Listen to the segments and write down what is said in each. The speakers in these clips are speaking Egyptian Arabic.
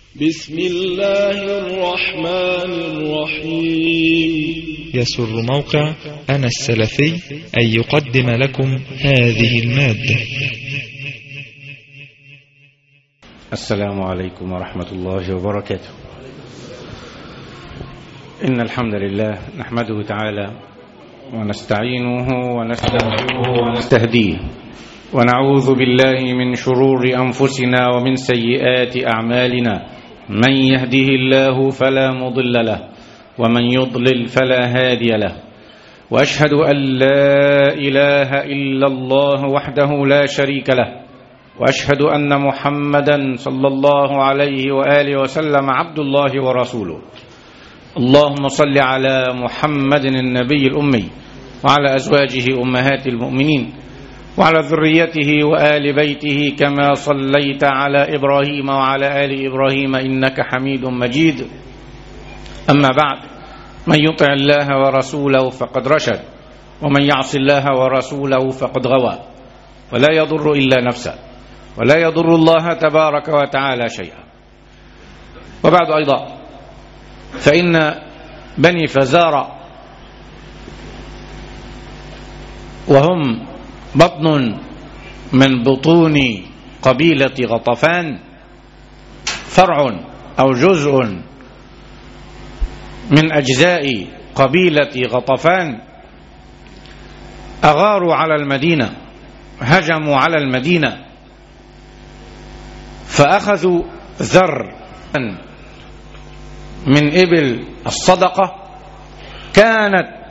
بسم الله الرحمن الرحيم يسر موقع أنا السلفي أن يقدم لكم هذه المادة السلام عليكم ورحمة الله وبركاته إن الحمد لله نحمده تعالى ونستعينه ونستغفره ونستهديه ونعوذ بالله من شرور أنفسنا ومن سيئات أعمالنا من يهده الله فلا مضل له ومن يضلل فلا هادي له وأشهد أن لا إله إلا الله وحده لا شريك له واشهد ان محمدا صلى الله عليه واله وسلم عبد الله ورسوله اللهم صل على محمد النبي الامي وعلى ازواجه امهات المؤمنين وعلى ذريته وال بيته كما صليت على ابراهيم وعلى ال ابراهيم انك حميد مجيد اما بعد من يطع الله ورسوله فقد رشد ومن يعص الله ورسوله فقد غوى ولا يضر الا نفسه ولا يضر الله تبارك وتعالى شيئا وبعد أيضا فإن بني فزارة وهم بطن من بطون قبيلة غطفان فرع أو جزء من أجزاء قبيلة غطفان أغاروا على المدينة هجموا على المدينة فأخذوا ذر من إبل الصدقة كانت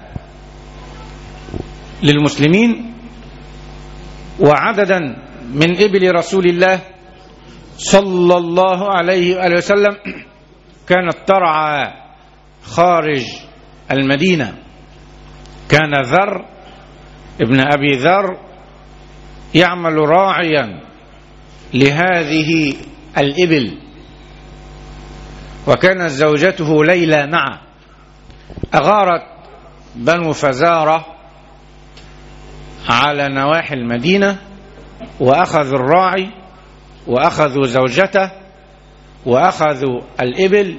للمسلمين وعددا من إبل رسول الله صلى الله عليه وآله وسلم كانت ترعى خارج المدينة كان ذر ابن أبي ذر يعمل راعيا لهذه الإبل وكانت زوجته ليلى معه أغارت بنو فزارة على نواحي المدينة وأخذوا الراعي وأخذوا زوجته وأخذوا الإبل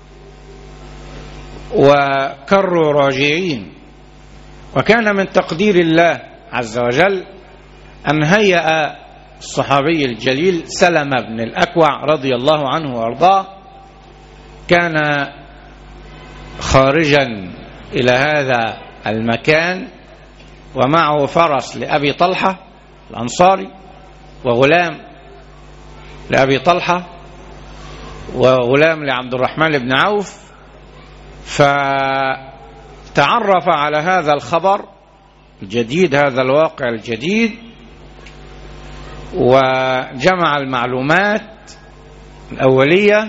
وكروا راجعين وكان من تقدير الله عز وجل أن هيأ الصحابي الجليل سلمة بن الأكوع رضي الله عنه وأرضاه كان خارجا إلى هذا المكان ومعه فرس لأبي طلحة الأنصاري وغلام لأبي طلحة وغلام لعبد الرحمن بن عوف فتعرف على هذا الخبر الجديد هذا الواقع الجديد وجمع المعلومات الأولية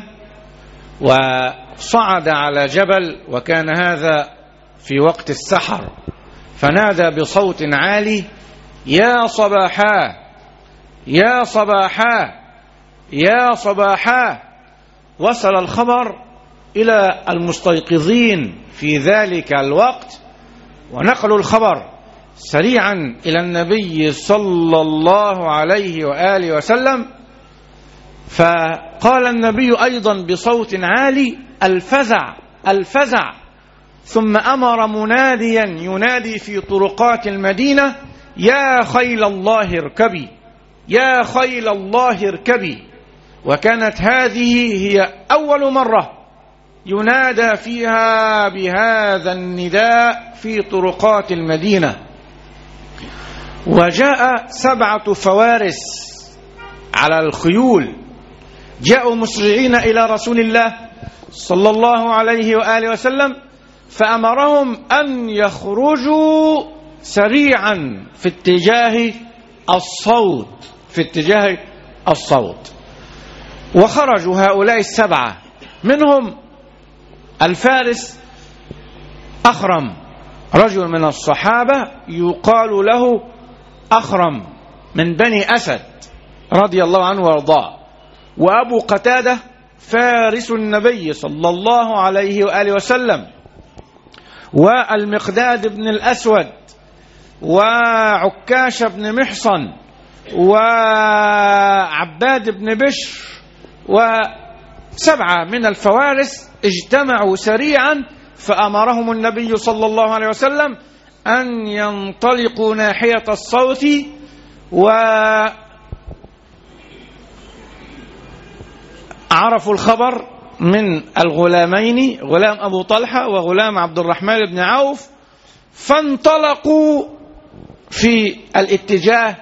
وصعد على جبل وكان هذا في وقت السحر فنادى بصوت عالي يا صباحا يا صباحا يا صباحا وصل الخبر إلى المستيقظين في ذلك الوقت ونقلوا الخبر سريعا إلى النبي صلى الله عليه وآله وسلم فقال النبي أيضا بصوت عالي الفزع الفزع ثم أمر مناديا ينادي في طرقات المدينة يا خيل الله اركبي يا خيل الله اركبي وكانت هذه هي أول مرة ينادى فيها بهذا النداء في طرقات المدينه وجاء سبعة فوارس على الخيول جاءوا مسرعين إلى رسول الله صلى الله عليه وآله وسلم فأمرهم أن يخرجوا سريعا في اتجاه الصوت في اتجاه الصوت وخرجوا هؤلاء السبعة منهم الفارس أخرم رجل من الصحابة يقال له أخرم من بني أسد رضي الله عنه وارضاه وأبو قتادة فارس النبي صلى الله عليه وآله وسلم والمقداد بن الأسود وعكاش بن محصن وعباد بن بشر سبعة من الفوارس اجتمعوا سريعا فأمرهم النبي صلى الله عليه وسلم أن ينطلقوا ناحية الصوت و عرفوا الخبر من الغلامين غلام أبو طلحة وغلام عبد الرحمن بن عوف فانطلقوا في الاتجاه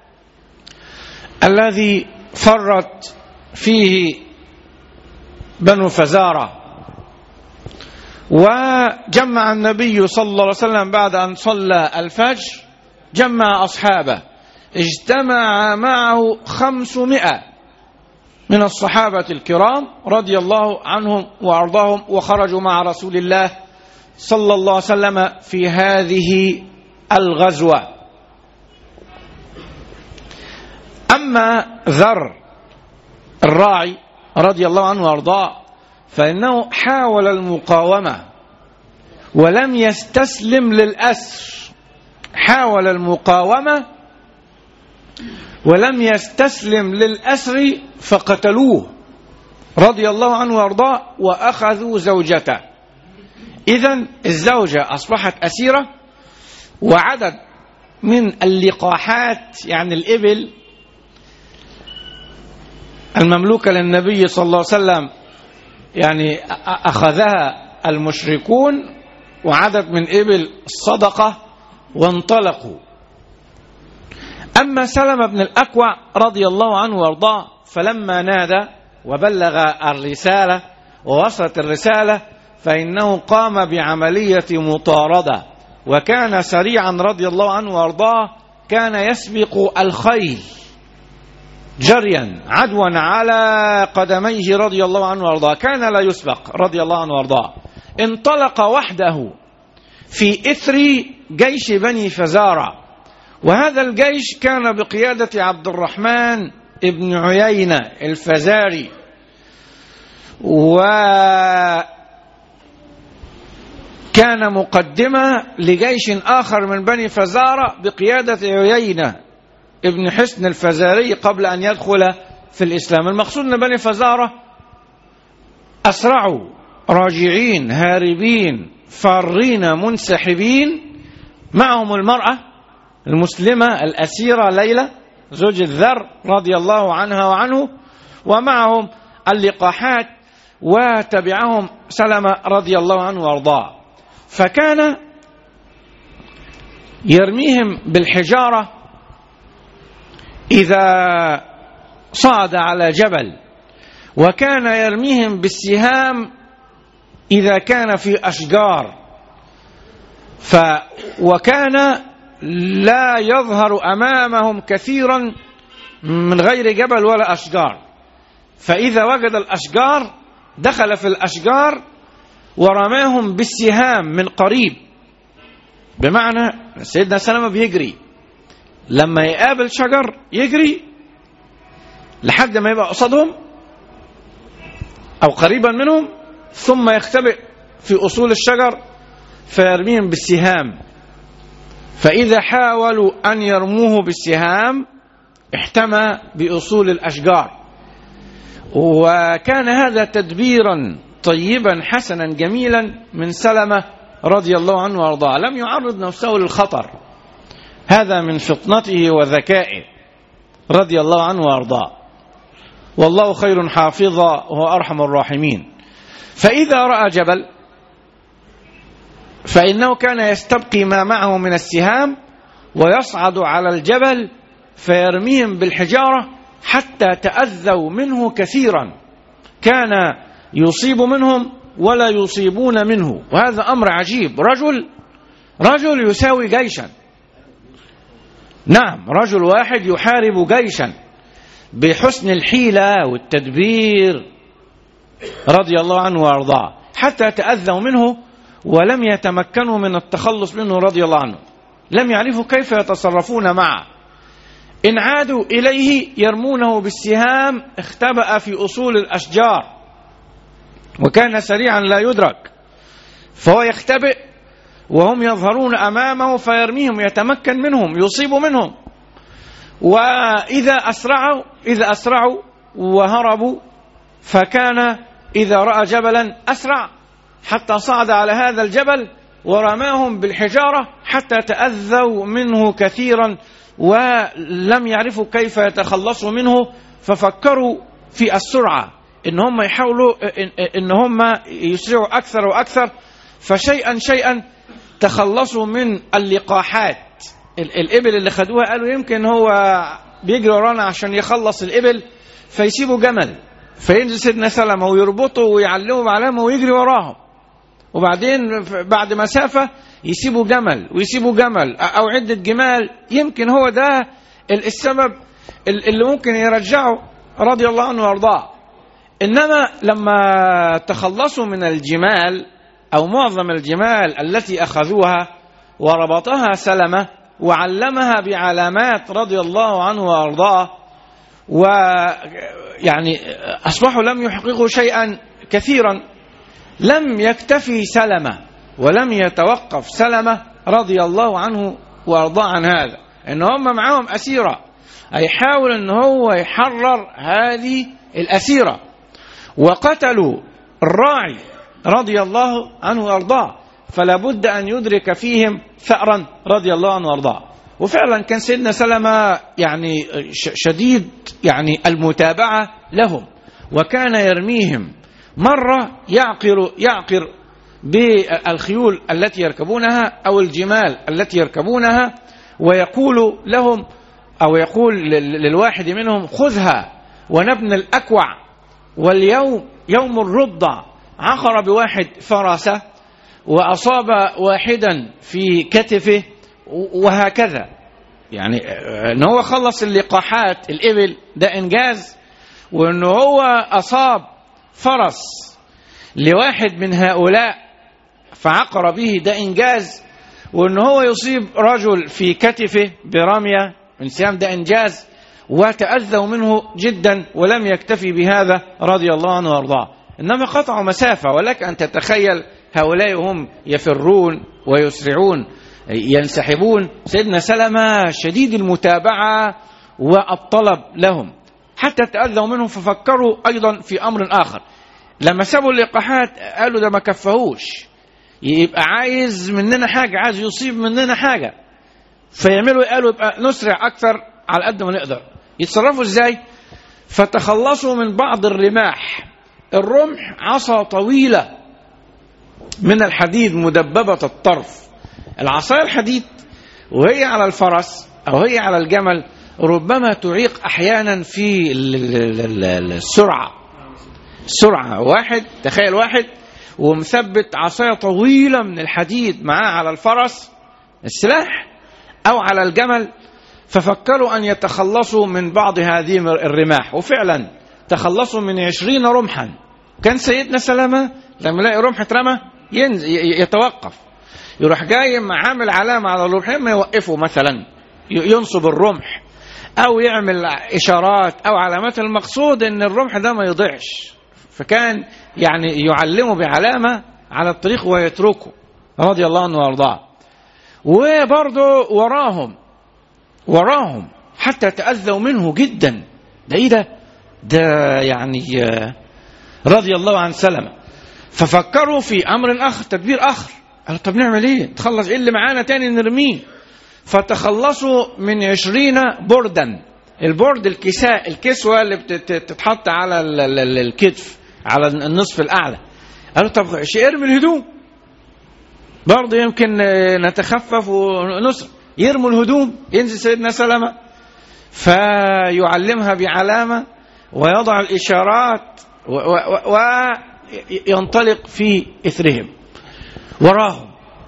الذي فرت فيه بنو فزارة وجمع النبي صلى الله عليه وسلم بعد أن صلى الفجر جمع أصحابه اجتمع معه خمسمائة من الصحابة الكرام رضي الله عنهم وأرضاهم وخرجوا مع رسول الله صلى الله عليه وسلم في هذه الغزوة أما ذر الراعي رضي الله عنه وأرضاه فإنه حاول المقاومة ولم يستسلم للأسر حاول المقاومة ولم يستسلم للأسر فقتلوه رضي الله عنه وارضاه وأخذوا زوجته إذا الزوجة أصبحت أسيرة وعدد من اللقاحات يعني الإبل المملوكة للنبي صلى الله عليه وسلم يعني أخذها المشركون وعدد من إبل الصدقة وانطلقوا أما سلم بن الأكوع رضي الله عنه وارضاه فلما نادى وبلغ الرسالة ووصلت الرسالة فإنه قام بعملية مطاردة وكان سريعا رضي الله عنه وارضاه كان يسبق الخيل جريا عدوا على قدميه رضي الله عنه وارضاه كان لا يسبق رضي الله عنه وارضاه انطلق وحده في إثر جيش بني فزارة وهذا الجيش كان بقيادة عبد الرحمن ابن عيينة الفزاري و كان مقدمة لجيش آخر من بني فزارة بقيادة عيينة ابن حسن الفزاري قبل أن يدخل في الإسلام المقصود أن بني فزارة أسرعوا راجعين هاربين فارين منسحبين معهم المرأة المسلمة الأسيرة ليلى زوج الذر رضي الله عنها وعنه ومعهم اللقاحات وتبعهم سلمة رضي الله عنه وارضاه فكان يرميهم بالحجارة إذا صعد على جبل وكان يرميهم بالسهام إذا كان في أشجار ف وكان لا يظهر أمامهم كثيرا من غير جبل ولا أشجار فإذا وجد الأشجار دخل في الأشجار ورماهم بالسهام من قريب بمعنى سيدنا سلمة بيجري لما يقابل شجر يجري لحد ما يبقى قصادهم أو قريبا منهم ثم يختبئ في أصول الشجر فيرميهم بالسهام فإذا حاولوا أن يرموه بالسهام احتمى بأصول الأشجار وكان هذا تدبيرا طيبا حسنا جميلا من سلمة رضي الله عنه وارضاه لم يعرض نفسه للخطر هذا من فطنته وذكائه رضي الله عنه وارضاه والله خير حافظا وهو ارحم الراحمين فاذا راى جبل فانه كان يستبقي ما معه من السهام ويصعد على الجبل فيرميهم بالحجاره حتى تاذوا منه كثيرا كان يصيب منهم ولا يصيبون منه وهذا امر عجيب رجل رجل يساوي جيشا نعم رجل واحد يحارب جيشا بحسن الحيله والتدبير رضي الله عنه وارضاه حتى تاذوا منه ولم يتمكنوا من التخلص منه رضي الله عنه لم يعرفوا كيف يتصرفون معه ان عادوا اليه يرمونه بالسهام اختبأ في اصول الاشجار وكان سريعا لا يدرك فهو يختبئ وهم يظهرون امامه فيرميهم يتمكن منهم يصيب منهم واذا اسرعوا اذا اسرعوا وهربوا فكان إذا رأى جبلا أسرع حتى صعد على هذا الجبل ورماهم بالحجارة حتى تأذوا منه كثيرا ولم يعرفوا كيف يتخلصوا منه ففكروا في السرعة إن هم يحاولوا إن هم يسرعوا أكثر وأكثر فشيئا شيئا تخلصوا من اللقاحات الإبل اللي خدوها قالوا يمكن هو بيجري ورانا عشان يخلص الإبل فيسيبوا جمل فينزل سيدنا سلمة ويربطه ويعلمه بعلامة ويجري وراهم وبعدين بعد مسافة يسيبوا جمل ويسيبوا جمل أو عدة جمال يمكن هو ده السبب اللي ممكن يرجعه رضي الله عنه وارضاه إنما لما تخلصوا من الجمال أو معظم الجمال التي أخذوها وربطها سلمة وعلمها بعلامات رضي الله عنه وارضاه ويعني اصبحوا لم يحققوا شيئا كثيرا لم يكتفي سلمه ولم يتوقف سلمه رضي الله عنه وارضاه عن هذا ان هم معاهم اسيره هيحاول ان هو يحرر هذه الاسيره وقتلوا الراعي رضي الله عنه وارضاه فلا بد ان يدرك فيهم ثأرا رضي الله عنه وارضاه وفعلا كان سيدنا سلمة يعني شديد يعني المتابعة لهم وكان يرميهم مرة يعقر يعقر بالخيول التي يركبونها أو الجمال التي يركبونها ويقول لهم أو يقول للواحد منهم خذها ونبني الأكوع واليوم يوم الرضع عقر بواحد فرسه وأصاب واحدا في كتفه وهكذا يعني ان هو خلص اللقاحات الابل ده انجاز وان هو اصاب فرس لواحد من هؤلاء فعقر به ده انجاز وان هو يصيب رجل في كتفه برميه من سهام ده انجاز وتاذوا منه جدا ولم يكتفي بهذا رضي الله عنه وارضاه انما قطعوا مسافه ولك ان تتخيل هؤلاء هم يفرون ويسرعون ينسحبون سيدنا سلمة شديد المتابعة والطلب لهم حتى تأذوا منهم ففكروا أيضا في أمر آخر لما سابوا اللقاحات قالوا ده ما كفهوش يبقى عايز مننا حاجة عايز يصيب مننا حاجة فيعملوا قالوا يبقى نسرع أكثر على قد ما نقدر يتصرفوا ازاي فتخلصوا من بعض الرماح الرمح عصا طويلة من الحديد مدببة الطرف العصاية الحديد وهي على الفرس أو هي على الجمل ربما تعيق أحيانا في السرعة السرعة واحد تخيل واحد ومثبت عصاية طويلة من الحديد معاه على الفرس السلاح أو على الجمل ففكروا أن يتخلصوا من بعض هذه الرماح وفعلا تخلصوا من عشرين رمحا كان سيدنا سلامة لما يلاقي رمح اترمى يتوقف يروح جاي عامل علامة على الرمحين ما يوقفه مثلا ينصب الرمح أو يعمل إشارات أو علامات المقصود إن الرمح ده ما يضيعش فكان يعني يعلمه بعلامة على الطريق ويتركه رضي الله عنه وارضاه وبرضه وراهم وراهم حتى تأذوا منه جدا ده ايه ده ده يعني رضي الله عن سلمة ففكروا في امر اخر تدبير اخر قالوا طب نعمل ايه تخلص ايه اللي معانا تاني نرميه فتخلصوا من عشرين بردا البرد الكساء الكسوة اللي بتتحط على الكتف على النصف الأعلى قالوا طب ارمي الهدوم برضه يمكن نتخفف ونسر يرموا الهدوم ينزل سيدنا سلمة فيعلمها بعلامة ويضع الإشارات وينطلق في إثرهم وراهم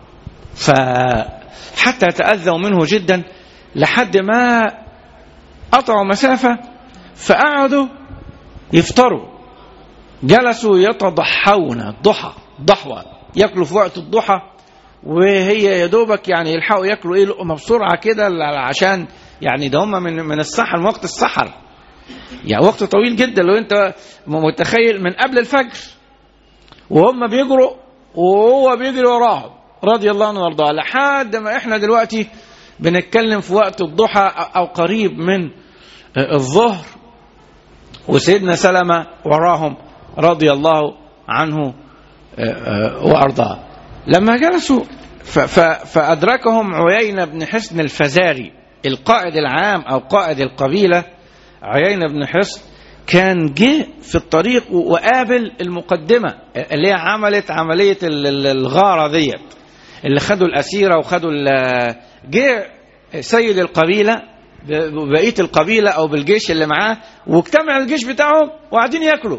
فحتى تأذوا منه جدا لحد ما قطعوا مسافة فقعدوا يفطروا جلسوا يتضحون الضحى ضحوة ياكلوا في وقت الضحى وهي يا دوبك يعني يلحقوا ياكلوا ايه لقمه بسرعه كده عشان يعني ده هم من من السحر من وقت السحر يعني وقت طويل جدا لو انت متخيل من قبل الفجر وهم بيجروا وهو بيجري وراهم رضي الله عنه وارضاه لحد ما احنا دلوقتي بنتكلم في وقت الضحى او قريب من الظهر وسيدنا سلمة وراهم رضي الله عنه وأرضاه لما جلسوا فأدركهم عيينة بن حسن الفزاري القائد العام أو قائد القبيلة عيينة بن حسن كان جه في الطريق وقابل المقدمة اللي هي عملت عملية الغارة ديت اللي خدوا الأسيرة وخدوا جه سيد القبيلة بقية القبيلة أو بالجيش اللي معاه واجتمع الجيش بتاعهم وقاعدين ياكلوا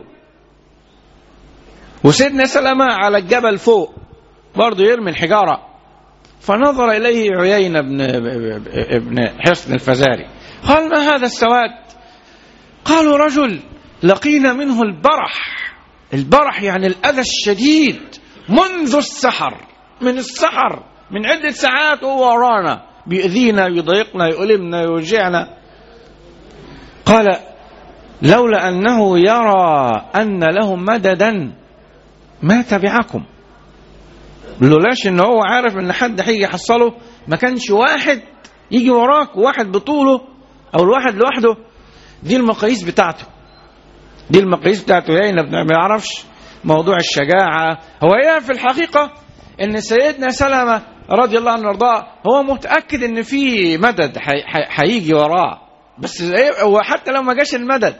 وسيدنا سلمة على الجبل فوق برضه يرمي الحجارة فنظر إليه عيينة بن, ابن حصن الفزاري قال ما هذا السواد قالوا رجل لقينا منه البرح البرح يعني الأذى الشديد منذ السحر من السحر من عدة ساعات وهو ورانا بيأذينا يضايقنا يؤلمنا يوجعنا قال لولا أنه يرى أن له مددا ما تبعكم لولاش ان هو عارف ان حد هيجي يحصله ما كانش واحد يجي وراك وواحد بطوله او الواحد لوحده دي المقاييس بتاعته دي المقاييس بتاعته يعني ما يعرفش موضوع الشجاعة هو يعرف في الحقيقة ان سيدنا سلمة رضي الله عنه وارضاه هو متأكد ان في مدد هيجي وراه بس هو حتى لو ما جاش المدد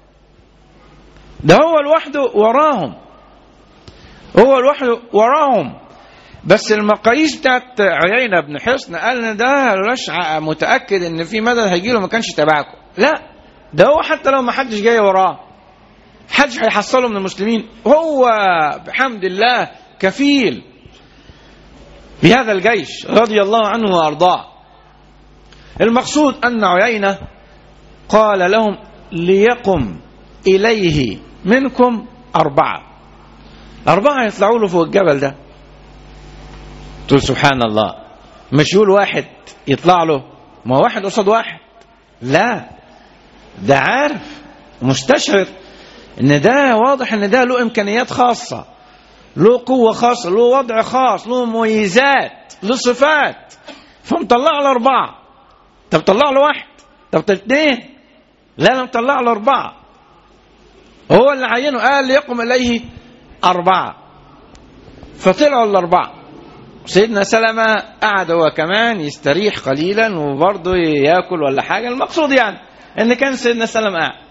ده هو لوحده وراهم هو لوحده وراهم بس المقاييس بتاعت عيينة بن حصن قال ان ده لولاش متأكد ان في مدد هيجي له ما كانش تبعكم لا ده هو حتى لو ما حدش جاي وراه حدش هيحصله من المسلمين هو بحمد الله كفيل بهذا الجيش رضي الله عنه وارضاه المقصود ان عيينة قال لهم ليقم اليه منكم اربعه اربعه يطلعوا له فوق الجبل ده تقول سبحان الله مش يقول واحد يطلع له ما واحد قصاد واحد لا ده عارف مستشعر ان ده واضح ان ده له امكانيات خاصه له قوه خاصه له وضع خاص له مميزات له صفات فمطلع له اربعه طب طلع له واحد طب اثنين لا لا مطلع له اربعه هو اللي عينه قال يقم اليه اربعه فطلعوا الاربعه سيدنا سلمة قعد هو كمان يستريح قليلا وبرضه ياكل ولا حاجه المقصود يعني ان كان سيدنا سلمة قاعد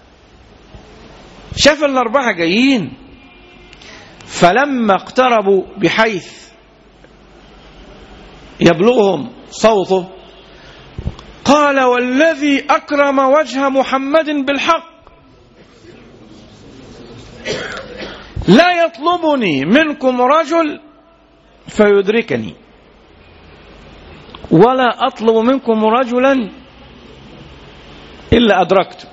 شاف الاربعه جايين فلما اقتربوا بحيث يبلغهم صوته قال والذي اكرم وجه محمد بالحق لا يطلبني منكم رجل فيدركني ولا اطلب منكم رجلا الا ادركته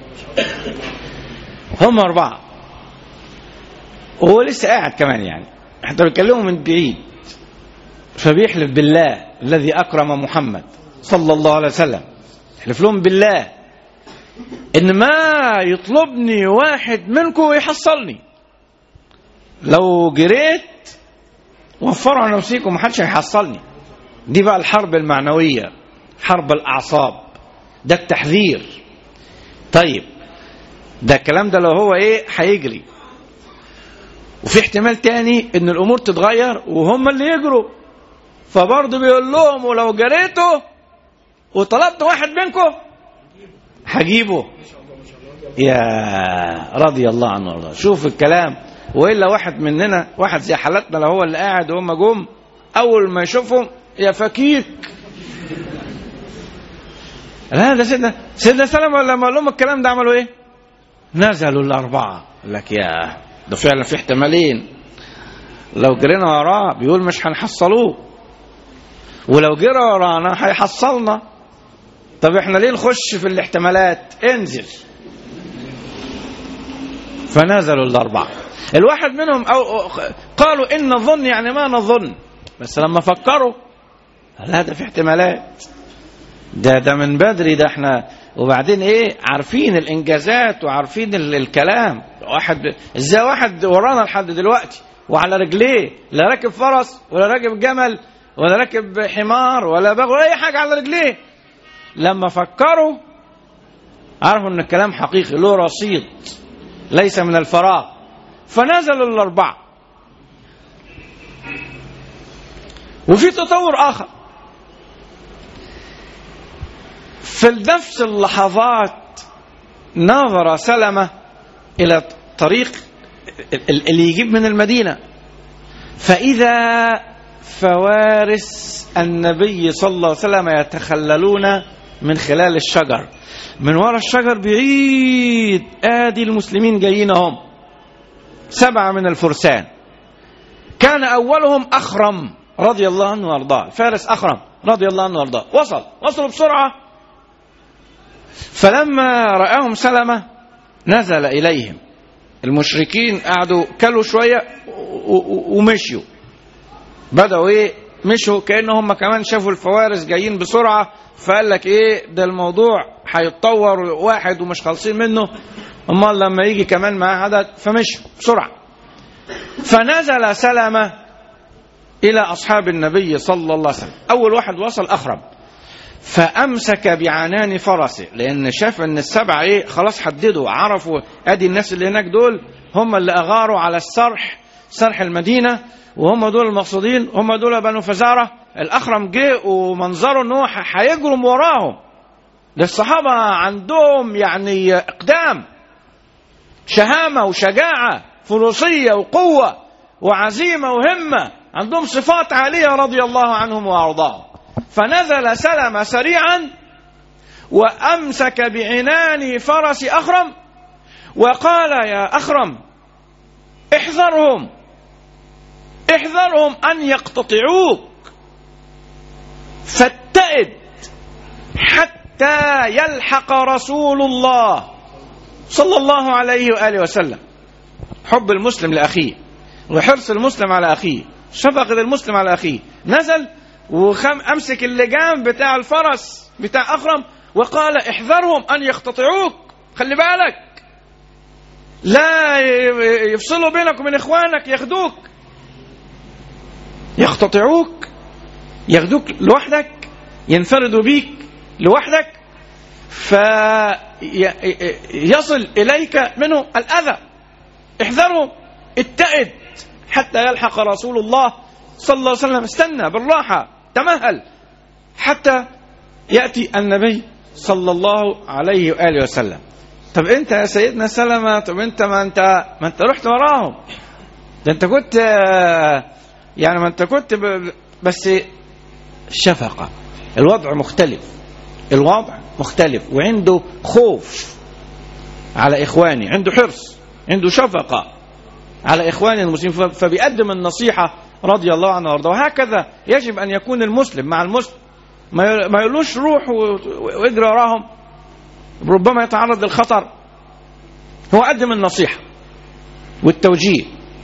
هم اربعه وهو لسه قاعد كمان يعني احنا بنكلمه من بعيد فبيحلف بالله الذي اكرم محمد صلى الله عليه وسلم يحلف لهم بالله ان ما يطلبني واحد منكم ويحصلني لو جريت وفروا على نفسكم محدش هيحصلني دي بقى الحرب المعنوية حرب الأعصاب ده التحذير طيب ده الكلام ده لو هو ايه هيجري وفي احتمال تاني ان الامور تتغير وهم اللي يجروا فبرضه بيقول لهم ولو جريتوا وطلبت واحد منكم هجيبه يا رضي الله عنه وارضاه شوف الكلام والا واحد مننا واحد زي حالتنا لو هو اللي قاعد وهم جم اول ما يشوفهم يا فكيك لا ده سيدنا سيدنا سلمة لما قال لهم الكلام ده عملوا ايه؟ نزلوا الاربعه قال لك يا ده فعلا في احتمالين لو جرينا وراه بيقول مش هنحصلوه ولو جرى ورانا هيحصلنا طب احنا ليه نخش في الاحتمالات انزل فنزلوا الاربعه الواحد منهم أو قالوا ان نظن يعني ما نظن بس لما فكروا لا ده في احتمالات ده ده من بدري ده احنا وبعدين ايه عارفين الانجازات وعارفين ال- الكلام واحد ازاي واحد ورانا لحد دلوقتي وعلى رجليه لا راكب فرس ولا راكب جمل ولا راكب حمار ولا بغل ولا اي حاجه على رجليه لما فكروا عرفوا ان الكلام حقيقي له رصيد ليس من الفراغ فنزل الأربعة وفي تطور آخر في نفس اللحظات نظر سلمة إلى طريق اللي يجيب من المدينة فإذا فوارس النبي صلى الله عليه وسلم يتخللون من خلال الشجر من وراء الشجر بعيد آدي المسلمين جايين هم سبعة من الفرسان كان أولهم أخرم رضي الله عنه وارضاه فارس أخرم رضي الله عنه وارضاه وصل وصلوا بسرعة فلما رآهم سلمة نزل إليهم المشركين قعدوا كلوا شوية ومشيوا بدأوا إيه مشوا كأنهم كمان شافوا الفوارس جايين بسرعة فقال لك إيه ده الموضوع هيتطور واحد ومش خالصين منه امال لما يجي كمان معاه عدد فمشوا بسرعة فنزل سلمة إلى أصحاب النبي صلى الله عليه وسلم أول واحد وصل أخرم فأمسك بعنان فرسه لأن شاف أن السبعة إيه خلاص حددوا عرفوا أدي الناس اللي هناك دول هم اللي أغاروا على السرح سرح المدينة وهم دول المقصودين هم دول بنو فزارة الأخرم جه ومنظره أنه هيجرم وراهم ده الصحابة عندهم يعني إقدام شهامة وشجاعة فروسية وقوة وعزيمة وهمة عندهم صفات عالية رضي الله عنهم وأرضاهم فنزل سلم سريعا وأمسك بعنان فرس أخرم وقال يا أخرم احذرهم احذرهم أن يقتطعوك فاتئد حتى يلحق رسول الله صلى الله عليه وآله وسلم حب المسلم لأخيه وحرص المسلم على أخيه شفقة المسلم على أخيه نزل وخم أمسك اللجام بتاع الفرس بتاع أخرم وقال احذرهم أن يقتطعوك خلي بالك لا يفصلوا بينك وبين إخوانك ياخدوك يقتطعوك ياخدوك لوحدك ينفردوا بيك لوحدك فيصل إليك منه الأذى احذروا اتئد حتى يلحق رسول الله صلى الله عليه وسلم استنى بالراحة تمهل حتى يأتي النبي صلى الله عليه وآله وسلم طب انت يا سيدنا سلمة طب انت ما انت ما انت رحت وراهم ده انت كنت يعني ما انت كنت بس شفقة الوضع مختلف الوضع مختلف وعنده خوف على إخواني عنده حرص عنده شفقة على إخواني المسلمين فبيقدم النصيحة رضي الله عنه وارضاه وهكذا يجب أن يكون المسلم مع المسلم ما يقولوش روح واجري وراهم ربما يتعرض للخطر هو قدم النصيحة والتوجيه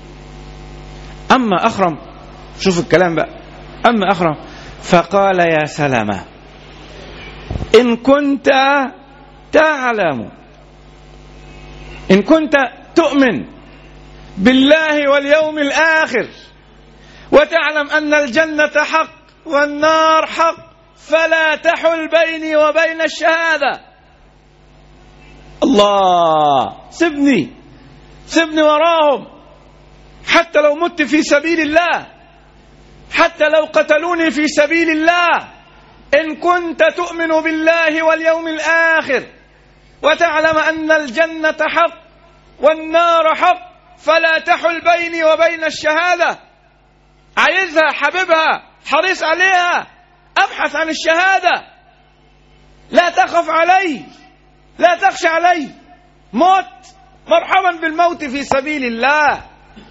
أما أخرم شوف الكلام بقى أما أخرم فقال يا سلامة إن كنت تعلم إن كنت تؤمن بالله واليوم الآخر وتعلم أن الجنة حق والنار حق فلا تحل بيني وبين الشهادة الله سبني سبني وراهم حتى لو مت في سبيل الله حتى لو قتلوني في سبيل الله إن كنت تؤمن بالله واليوم الآخر وتعلم أن الجنة حق والنار حق فلا تحل بيني وبين الشهادة عايزها حبيبها حريص عليها أبحث عن الشهادة لا تخف علي لا تخشى علي موت مرحبا بالموت في سبيل الله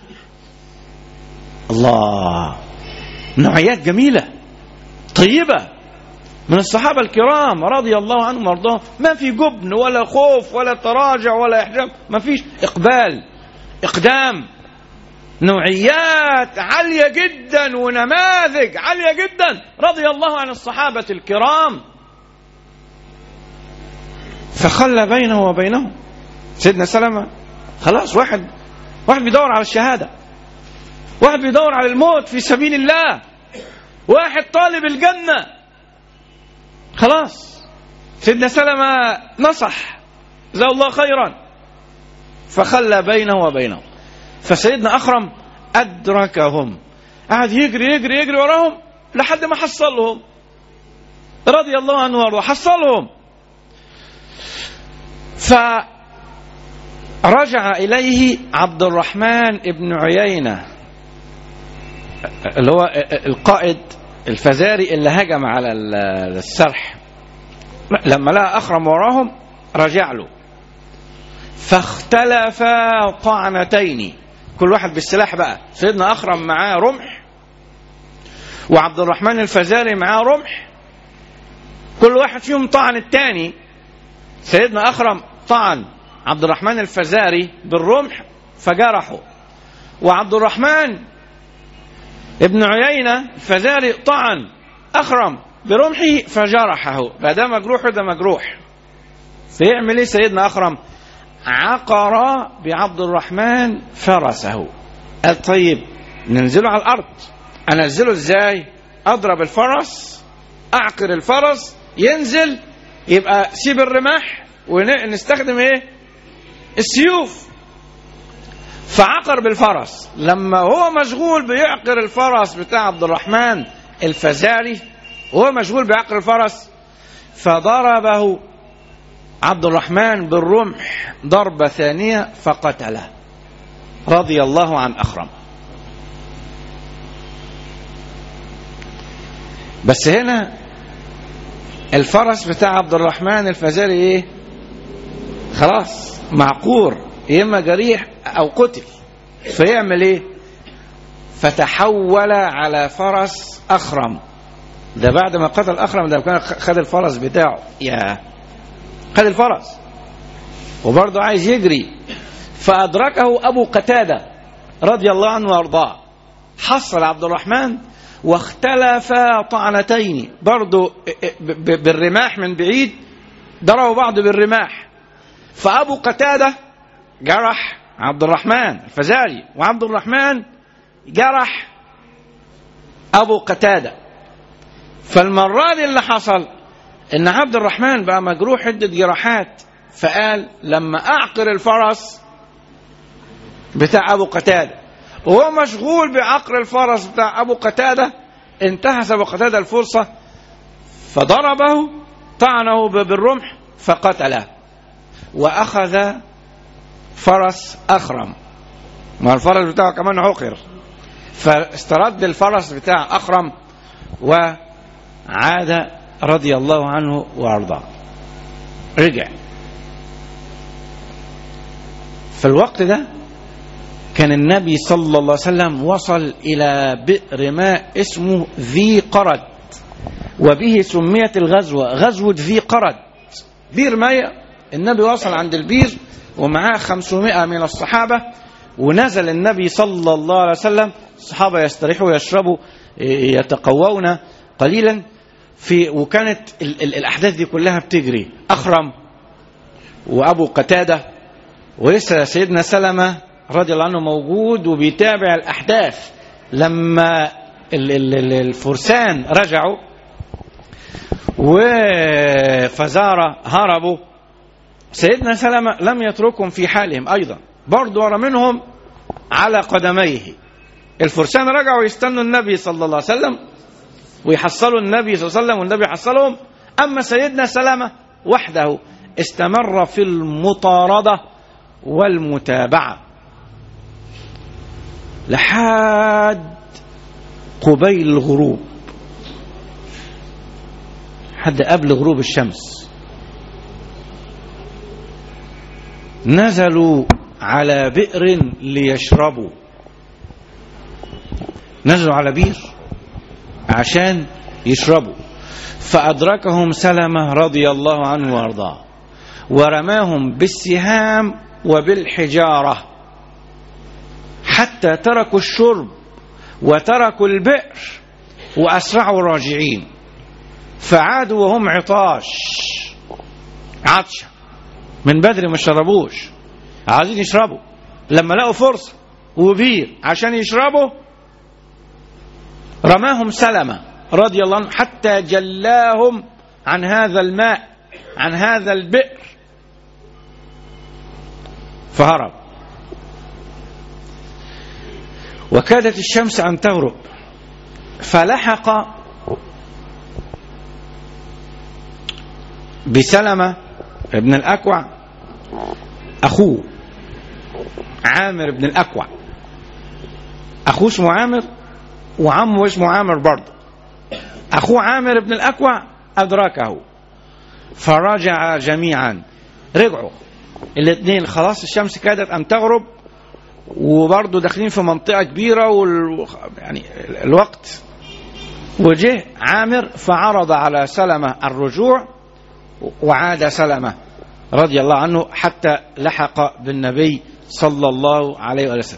الله نوعيات جميلة طيبة من الصحابة الكرام رضي الله عنهم وارضاهم ما في جبن ولا خوف ولا تراجع ولا إحجام ما فيش إقبال إقدام نوعيات عالية جدا ونماذج عالية جدا رضي الله عن الصحابة الكرام فخلى بينه وبينهم سيدنا سلمة خلاص واحد واحد بيدور على الشهادة واحد بيدور على الموت في سبيل الله واحد طالب الجنة خلاص سيدنا سلمة نصح جزاه الله خيرا فخلى بينه وبينه فسيدنا أخرم أدركهم قعد يجري يجري يجري وراهم لحد ما حصلهم رضي الله عنه وارضاه حصلهم فرجع إليه عبد الرحمن ابن عيينة اللي هو القائد الفزاري اللي هجم على السرح لما لقى أخرم وراهم رجع له فاختلفا طعنتين كل واحد بالسلاح بقى سيدنا أخرم معاه رمح وعبد الرحمن الفزاري معاه رمح كل واحد فيهم طعن الثاني سيدنا أخرم طعن عبد الرحمن الفزاري بالرمح فجرحه وعبد الرحمن ابن عيينة الفزاري طعن أخرم برمحه فجرحه بقى ده مجروح وده مجروح فيعمل ايه سيدنا أخرم عقر بعبد الرحمن فرسه قال طيب ننزله على الأرض أنزله ازاي أضرب الفرس أعقر الفرس ينزل يبقى سيب الرماح ونستخدم ايه السيوف فعقر بالفرس لما هو مشغول بيعقر الفرس بتاع عبد الرحمن الفزاري وهو مشغول بعقر الفرس فضربه عبد الرحمن بالرمح ضربة ثانية فقتله رضي الله عن أخرم بس هنا الفرس بتاع عبد الرحمن الفزاري ايه خلاص معقور يا اما جريح او قتل فيعمل ايه فتحول على فرس اخرم ده بعد ما قتل اخرم ده كان خد الفرس بتاعه يا خد الفرس وبرضه عايز يجري فادركه ابو قتاده رضي الله عنه وارضاه حصل عبد الرحمن واختلفا طعنتين برضه بالرماح من بعيد ضربوا بعض بالرماح فأبو قتادة جرح عبد الرحمن الفزاري وعبد الرحمن جرح أبو قتادة فالمرة دي اللي حصل إن عبد الرحمن بقى مجروح عدة جراحات فقال لما أعقر الفرس بتاع أبو قتادة وهو مشغول بعقر الفرس بتاع أبو قتادة انتهز أبو قتادة الفرصة فضربه طعنه بالرمح فقتله وأخذ فرس أخرم ما الفرس بتاعه كمان عقر فاسترد الفرس بتاع أخرم وعاد رضي الله عنه وأرضاه رجع في الوقت ده كان النبي صلى الله عليه وسلم وصل إلى بئر ماء اسمه ذي قرد وبه سميت الغزوة غزوة ذي قرد بئر ماء النبي وصل عند البير ومعاه خمسمائة من الصحابة ونزل النبي صلى الله عليه وسلم الصحابة يستريحوا ويشربوا يتقوون قليلا في وكانت ال ال الأحداث دي كلها بتجري أخرم وأبو قتادة ولسه سيدنا سلمة رضي الله عنه موجود وبيتابع الأحداث لما ال ال الفرسان رجعوا وفزارة هربوا سيدنا سلمة لم يتركهم في حالهم أيضا برضو ورا منهم على قدميه الفرسان رجعوا يستنوا النبي صلى الله عليه وسلم ويحصلوا النبي صلى الله عليه وسلم والنبي يحصلهم أما سيدنا سلمة وحده استمر في المطاردة والمتابعة لحد قبيل الغروب حد قبل غروب الشمس نزلوا على بئر ليشربوا نزلوا على بير عشان يشربوا فأدركهم سلمة رضي الله عنه وارضاه ورماهم بالسهام وبالحجارة حتى تركوا الشرب وتركوا البئر وأسرعوا راجعين فعادوا وهم عطاش عطشة من بدري ما شربوش عايزين يشربوا لما لقوا فرصة وبير عشان يشربوا رماهم سلمة رضي الله عنه حتى جلاهم عن هذا الماء عن هذا البئر فهرب وكادت الشمس أن تغرب فلحق بسلمة ابن الأكوع أخوه عامر بن الأكوع أخوه اسمه عامر وعمه اسمه عامر برضه أخوه عامر بن الأكوع أدركه فرجع جميعا رجعوا الاثنين خلاص الشمس كادت أن تغرب وبرضه داخلين في منطقة كبيرة وال... يعني الوقت وجه عامر فعرض على سلمة الرجوع وعاد سلمة رضي الله عنه حتى لحق بالنبي صلى الله عليه وسلم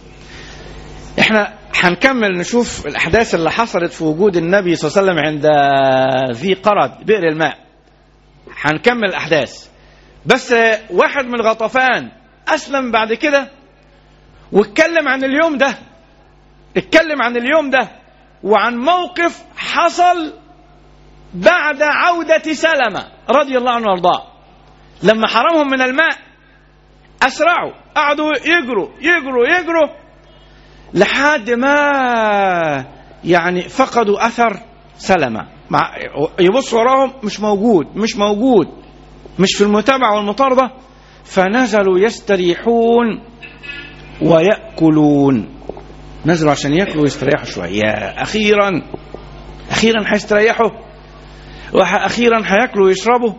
احنا هنكمل نشوف الاحداث اللي حصلت في وجود النبي صلى الله عليه وسلم عند ذي قرد بئر الماء هنكمل الاحداث بس واحد من غطفان اسلم بعد كده واتكلم عن اليوم ده اتكلم عن اليوم ده وعن موقف حصل بعد عودة سلمة رضي الله عنه وارضاه لما حرمهم من الماء أسرعوا قعدوا يجروا يجروا يجروا لحد ما يعني فقدوا أثر سلمة مع يبص وراهم مش موجود مش موجود مش في المتابعة والمطاردة فنزلوا يستريحون ويأكلون نزلوا عشان ياكلوا ويستريحوا شوية يا أخيرا أخيرا هيستريحوا وأخيرا هياكلوا ويشربوا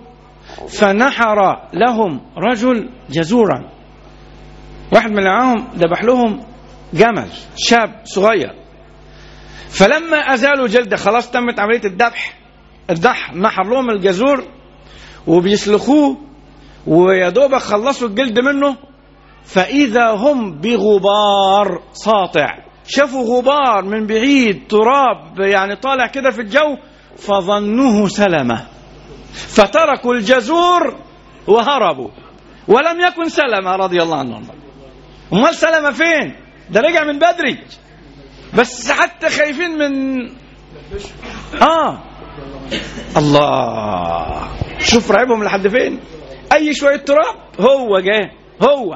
فنحر لهم رجل جزورا واحد من اللي معاهم ذبح لهم جمل شاب صغير فلما أزالوا جلده خلاص تمت عملية الذبح الذبح نحر لهم الجزور وبيسلخوه ويا دوبك خلصوا الجلد منه فإذا هم بغبار ساطع شافوا غبار من بعيد تراب يعني طالع كده في الجو فظنوه سلمة فتركوا الجزور وهربوا ولم يكن سلمة رضي الله عنه امال سلمة فين ده رجع من بدري بس حتى خايفين من اه الله شوف رعبهم لحد فين اي شويه تراب هو جاه هو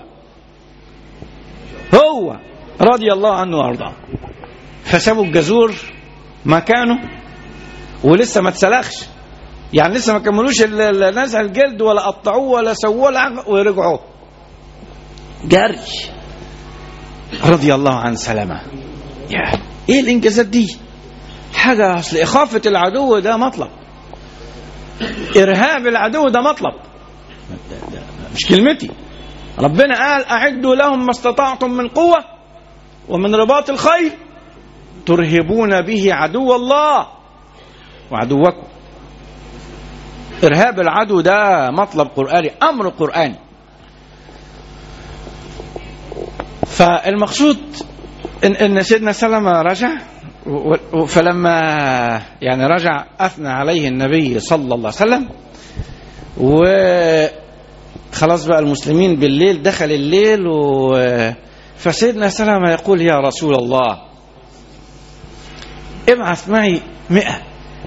هو رضي الله عنه وارضاه فسابوا الجزور مكانه ولسه ما اتسلخش يعني لسه ما كملوش نزع الجلد ولا قطعوه ولا سووه ولا ورجعوا جري رضي الله عن سلمة يا ايه الانجازات دي حاجة اصل اخافة العدو ده مطلب ارهاب العدو ده مطلب مش كلمتي ربنا قال اعدوا لهم ما استطعتم من قوة ومن رباط الخيل ترهبون به عدو الله وعدوكم ارهاب العدو ده مطلب قراني امر قراني فالمقصود ان ان سيدنا سلمة رجع فلما يعني رجع اثنى عليه النبي صلى الله عليه وسلم وخلاص بقى المسلمين بالليل دخل الليل و فسيدنا سلمة يقول يا رسول الله ابعث معي مئة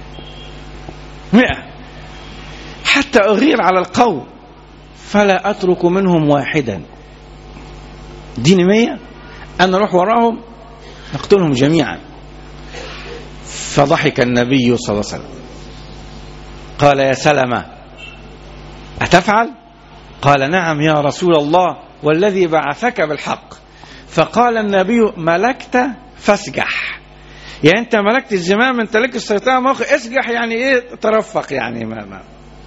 مئة حتى أغير على القوم فلا أترك منهم واحدا ديني مية أنا أروح وراهم نقتلهم جميعا فضحك النبي صلى الله عليه وسلم قال يا سلمة أتفعل قال نعم يا رسول الله والذي بعثك بالحق فقال النبي ملكت فاسجح يعني انت ملكت الزمام انت لك السيطره موقع اسجح يعني ايه ترفق يعني ما, ما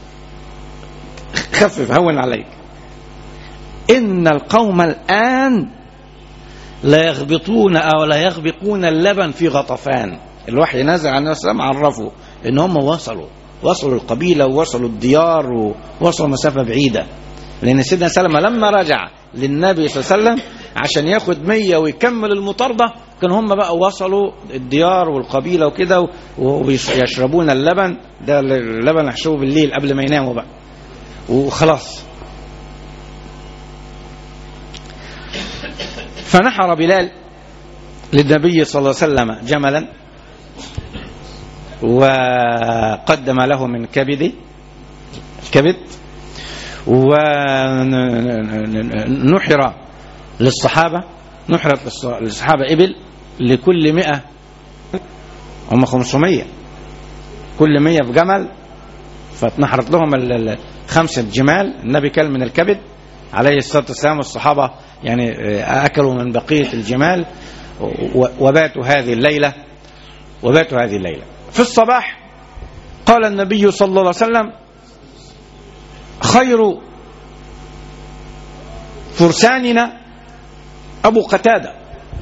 خفف هون عليك ان القوم الان لا يغبطون او لا يغبقون اللبن في غطفان الوحي نزل عن السلام عرفوا ان هم وصلوا وصلوا القبيله ووصلوا الديار ووصلوا مسافه بعيده لان سيدنا سلمة لما رجع للنبي صلى الله عليه وسلم عشان ياخد مية ويكمل المطاردة كان هم بقى وصلوا الديار والقبيلة وكده ويشربون اللبن ده اللبن يشربوه بالليل قبل ما يناموا بقى وخلاص فنحر بلال للنبي صلى الله عليه وسلم جملا وقدم له من كبده الكبد ونحر للصحابة نحرت للصحابة إبل لكل مئة هم 500 كل مية في جمل فاتنحرت لهم ال- ال- خمسة جمال النبي كل من الكبد عليه الصلاة والسلام والصحابة يعني آه، أكلوا من بقية الجمال و- وباتوا هذه الليلة وباتوا هذه الليلة في الصباح قال النبي صلى الله عليه وسلم خير فرساننا أبو قتادة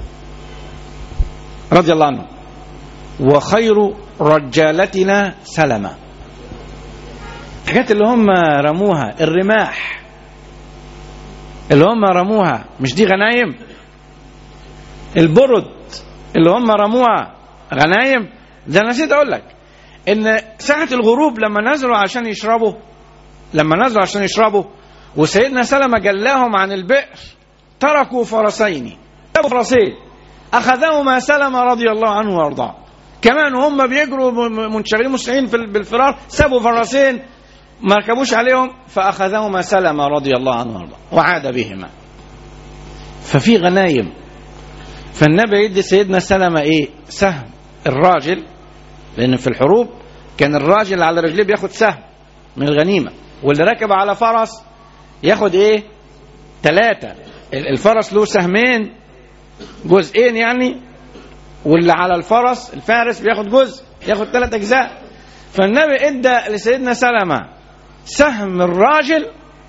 رضي الله عنه وخير رجالتنا سلمة الحاجات اللي هم رموها الرماح اللي هم رموها مش دي غنايم البرد اللي هم رموها غنايم ده أنا نسيت اقول لك ان ساعة الغروب لما نزلوا عشان يشربوا لما نزلوا عشان يشربوا وسيدنا سلمة جلاهم عن البئر تركوا فرسين تركوا فرسين أخذهما سلمة رضي الله عنه وأرضاه كمان هم بيجروا م- منشغلين مسرعين في ال- بالفرار سابوا فرسين ما ركبوش عليهم فأخذهما سلمة رضي الله عنه وأرضاه وعاد بهما ففي غنايم فالنبي يدي سيدنا سلمة إيه سهم الراجل لأن في الحروب كان الراجل على رجليه بياخد سهم من الغنيمة واللي راكب على فرس ياخد ايه ثلاثة الفرس له سهمين جزئين يعني واللي على الفرس الفارس بياخد جزء ياخد ثلاث اجزاء فالنبي ادى لسيدنا سلمة سهم الراجل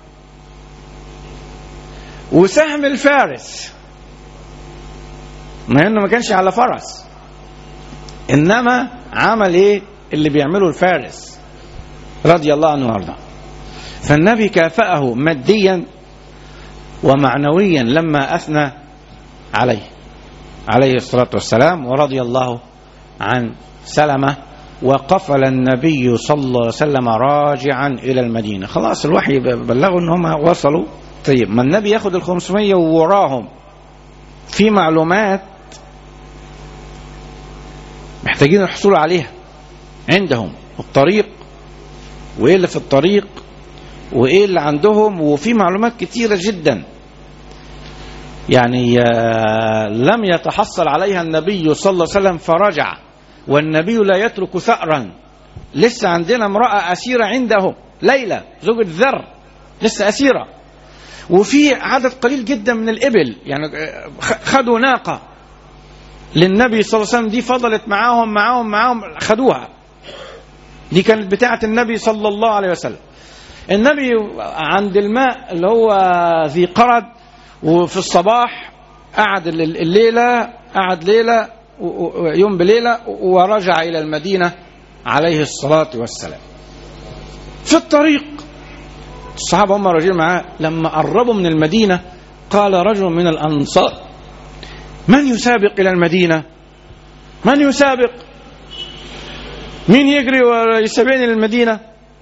وسهم الفارس ما انه ما كانش على فرس انما عمل ايه اللي بيعمله الفارس رضي الله عنه وارضاه فالنبي كافأه ماديا ومعنويا لما أثنى عليه عليه الصلاة والسلام ورضي الله عن سلمة وقفل النبي صلى الله عليه وسلم راجعا إلى المدينة خلاص الوحي بلغوا أن هم وصلوا طيب ما النبي ياخد الخمسمية ووراهم في معلومات محتاجين الحصول عليها عندهم الطريق وايه اللي في الطريق وايه اللي عندهم وفي معلومات كتيره جدا يعني آه، لم يتحصل عليها النبي صلى الله عليه وسلم فرجع والنبي لا يترك ثأرا لسه عندنا امرأة أسيرة عنده ليلى زوجة ذر لسه أسيرة وفي عدد قليل جدا من الإبل يعني آه، خ- خدوا ناقة للنبي صلى الله عليه وسلم دي فضلت معاهم معاهم معاهم خدوها دي كانت بتاعة النبي صلى الله عليه وسلم النبي عند الماء اللي هو ذي قرد وفي الصباح قعد الل- الليلة قعد ليلة و- و- يوم بليلة ورجع إلى المدينة عليه الصلاة والسلام في الطريق الصحابة هم راجعين معاه لما قربوا من المدينة قال رجل من الأنصار من يسابق إلى المدينة من يسابق مين يجري ويسابقني للمدينة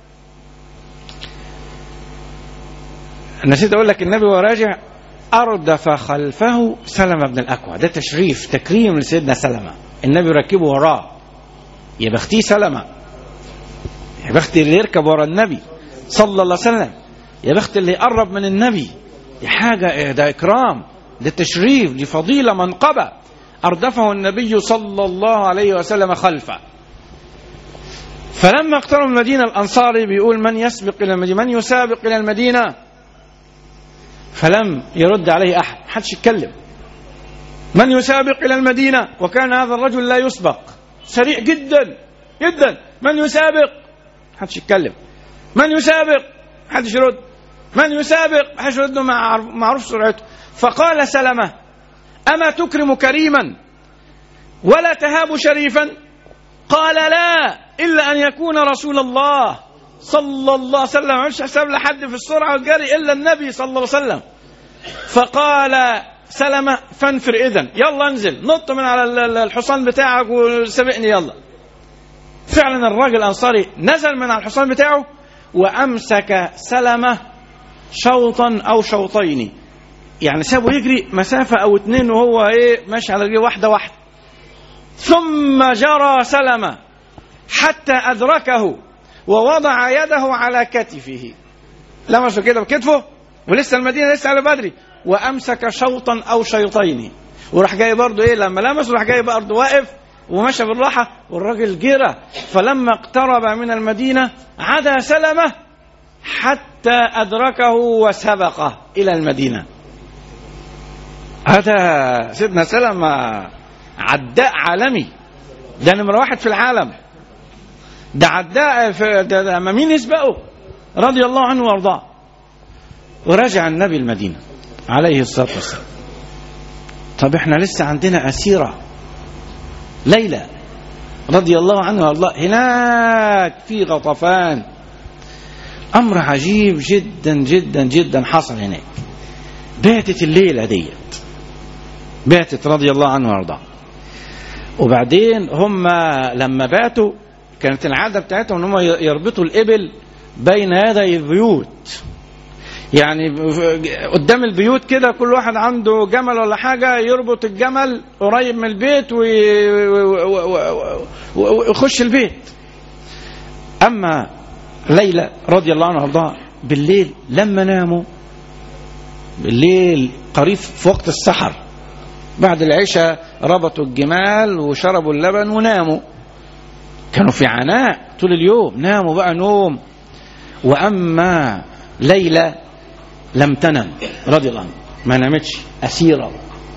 نسيت أقول لك النبي وراجع أردف خلفه سلمة بن الأكوع ده تشريف تكريم لسيدنا سلمة النبي ركبه وراه يا بختي سلمة يا بخت اللي يركب ورا النبي صلى الله عليه وسلم يا بخت اللي يقرب من النبي دي حاجة ده إكرام ده تشريف دي فضيلة منقبة أردفه النبي صلى الله عليه وسلم خلفه فلما اقترب المدينة الأنصاري بيقول من يسبق إلى المدينة من يسابق إلى المدينة فلم يرد عليه أحد حدش يتكلم من يسابق إلى المدينة وكان هذا الرجل لا يسبق سريع جدا جدا من يسابق حدش يتكلم من يسابق حدش يرد من يسابق حدش يرد مع معروف سرعته فقال سلمة أما تكرم كريما ولا تهاب شريفا قال لا إلا أن يكون رسول الله صلى الله عليه وسلم مش حساب لحد في السرعة والجري إلا النبي صلى الله عليه وسلم فقال سلمة فانفر إذن يلا انزل نط من على ال- ال- الحصان بتاعك وسبقني يلا فعلا الراجل الأنصاري نزل من على الحصان بتاعه وأمسك سلمة شوطا أو شوطين يعني سابه يجري مسافة أو اتنين وهو إيه ماشي على رجليه واحدة واحدة ثم جرى سلمة حتى أدركه ووضع يده على كتفه لمسه كده بكتفه ولسه المدينة لسه على بدري وأمسك شوطا أو شيطين وراح جاي برضه ايه لما لمس وراح جاي برضه واقف ومشى بالراحه والراجل جرى فلما اقترب من المدينه عدا سلمه حتى ادركه وسبقه الى المدينه هذا سيدنا سلمة عداء عالمي ده نمرة واحد في العالم ده عداء في ده, ده ما مين يسبقه رضي الله عنه وارضاه ورجع النبي المدينة عليه الصلاة والسلام طب احنا لسه عندنا أسيرة ليلى رضي الله عنها وارضاه هناك في غطفان أمر عجيب جدا جدا جدا حصل هناك باتت الليلة ديت باتت رضي الله عنه وارضاه وبعدين هم لما باتوا كانت العادة بتاعتهم ان هم يربطوا الإبل بين يدي البيوت يعني قدام البيوت كده كل واحد عنده جمل ولا حاجة يربط الجمل قريب من البيت ويخش البيت أما ليلى رضي الله عنها وارضاها بالليل لما ناموا بالليل قريب في وقت السحر بعد العشاء ربطوا الجمال وشربوا اللبن وناموا كانوا في عناء طول اليوم ناموا بقى نوم وأما ليلى لم تنم رضي الله عنها ما نامتش أسيرة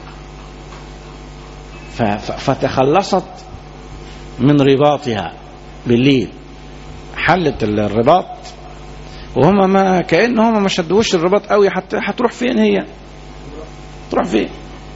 فتخلصت من رباطها بالليل حلت الرباط وهم ما كأن هم ما شدوش الرباط قوي حتى هتروح فين هي تروح فين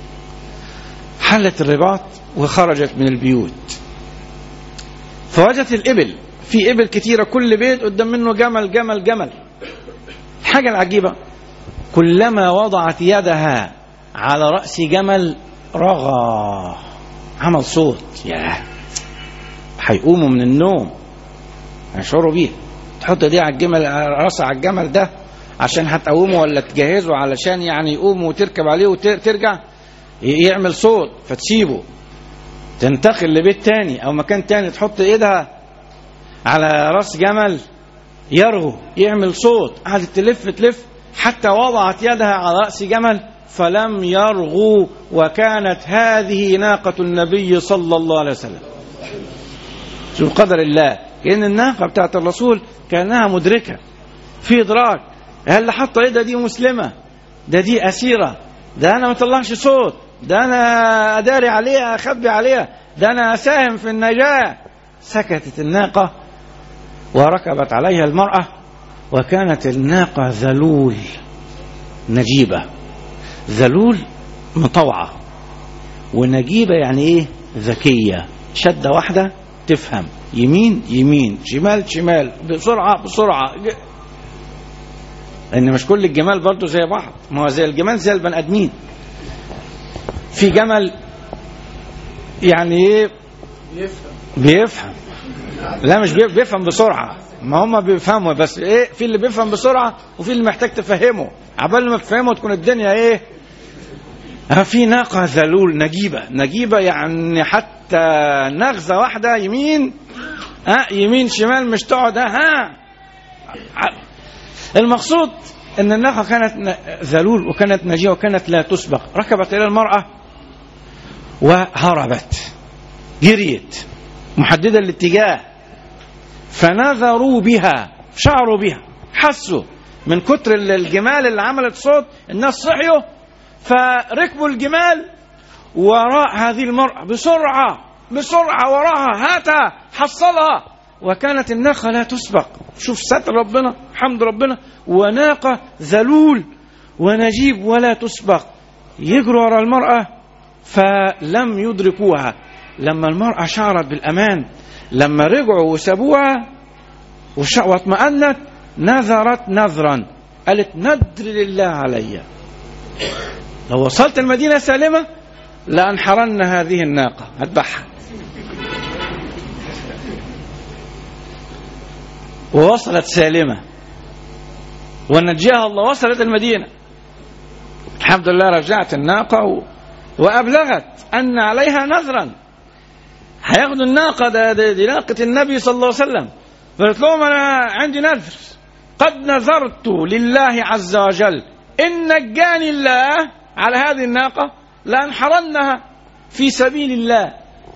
حلت الرباط وخرجت من البيوت فوجدت الإبل في إبل كتيرة كل بيت قدام منه جمل جمل جمل الحاجة العجيبة كلما وضعت يدها على رأس جمل رغى عمل صوت ياه هيقوموا من النوم هيشعروا بيه تحط دي على الجمل راسها على الجمل ده عشان هتقومه ولا تجهزه علشان يعني يقوم وتركب عليه وترجع يعمل صوت فتسيبه تنتقل لبيت تاني او مكان تاني تحط ايدها على راس جمل يرغو يعمل صوت قعدت تلف تلف حتى وضعت يدها على راس جمل فلم يرغو وكانت هذه ناقة النبي صلى الله عليه وسلم شوف قدر الله كأن الناقة بتاعت الرسول كأنها مدركة في إدراك اللي حاطة ايدها دي مسلمة ده دي أسيرة ده أنا ما طلعش صوت ده أنا أداري عليها أخبي عليها ده أنا أساهم في النجاة سكتت الناقة وركبت عليها المرأة وكانت الناقة ذلول نجيبة ذلول مطوعة ونجيبة يعني ايه ذكية شدة واحدة تفهم يمين يمين شمال شمال بسرعة بسرعة لأن مش كل الجمال برضه زي بعض ما هو زي الجمال زي البني آدمين في جمل يعني ايه بيفهم لا مش بيفهم بسرعة ما هم بيفهموا بس ايه في اللي بيفهم بسرعة وفي اللي محتاج تفهمه عبال ما تفهمه تكون الدنيا ايه في ناقة ذلول نجيبة نجيبة يعني حتى نغزة واحدة يمين ها يمين شمال مش تقعد ها المقصود ان الناقة كانت ذلول وكانت نجيبة وكانت لا تسبق ركبت الى المرأة وهربت جريت محددة الاتجاه فنظروا بها شعروا بها حسوا من كتر الجمال اللي عملت صوت الناس صحيوا فركبوا الجمال وراء هذه المرأة بسرعة بسرعة وراها هاتها حصلها وكانت الناقة لا تسبق شوف ستر ربنا حمد ربنا وناقة ذلول ونجيب ولا تسبق يجروا وراء المرأة فلم يدركوها لما المرأة شعرت بالأمان لما رجعوا وسابوها واطمأنت نذرت نذرا قالت ندر لله علي لو وصلت المدينة سالمة لأنحرن هذه الناقة أذبحها ووصلت سالمة ونجاها الله وصلت المدينة الحمد لله رجعت الناقة و... وأبلغت أن عليها نذرا هياخدوا الناقة ده, ده دي ناقة النبي صلى الله عليه وسلم فقلت لهم أنا عندي نذر قد نذرت لله عز وجل إن نجاني الله على هذه الناقة لأنحرنها في سبيل الله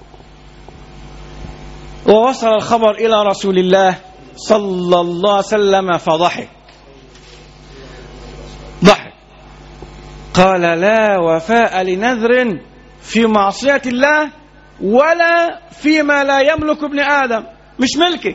ووصل الخبر إلى رسول الله صلى الله عليه وسلم فضحك ضحك قال لا وفاء لنذر في معصية الله ولا فيما لا يملك ابن آدم مش ملكك